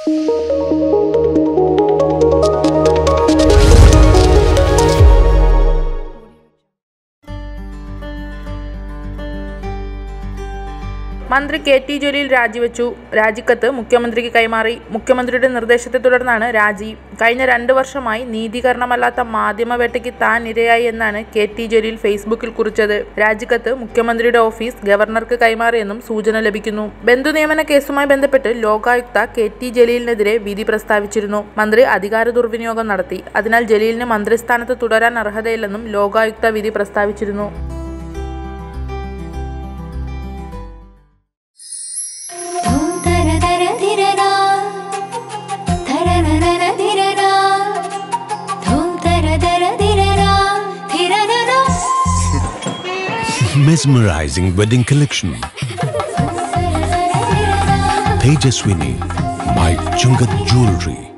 മന്ത്രി K T Jaleel രാജിവെച്ചു രാജിക്കത്ത് മുഖ്യമന്ത്രിക്ക് കൈമാറി മുഖ്യമന്ത്രിയുടെ നിർദ്ദേശത്തെ തുടർന്നാണ് രാജി കഴിഞ്ഞ രണ്ട് വർഷമായി നീതീകരണമല്ലാത്ത മാധ്യമവേട്ടയ്ക്ക് താൻ ഇരയായി എന്നാണ് കെ ടി ജലീൽ ഫേസ്ബുക്കിൽ കുറിച്ചത് രാജിക്കത്ത് മുഖ്യമന്ത്രിയുടെ ഓഫീസ് ഗവർണർക്ക് കൈമാറിയെന്നും സൂചന ലഭിക്കുന്നു ബന്ധുനിയമന കേസുമായി ബന്ധപ്പെട്ട് ലോകായുക്ത കെ ടി ജലീലിനെതിരെ വിധി പ്രസ്താവിച്ചിരുന്നു മന്ത്രി അധികാര ദുർവിനിയോഗം നടത്തി അതിനാൽ ജലീലിന് മന്ത്രിസ്ഥാനത്ത് തുടരാൻ അർഹതയില്ലെന്നും ലോകായുക്ത വിധി പ്രസ്താവിച്ചിരുന്നു ധൂം തര തര ധിരരാ ധരരരര ധിരരാ ധൂം തര തര ധിരരാ ധിരരരാ Mesmerizing wedding collection. Tejaswini by Chungat Jewelry.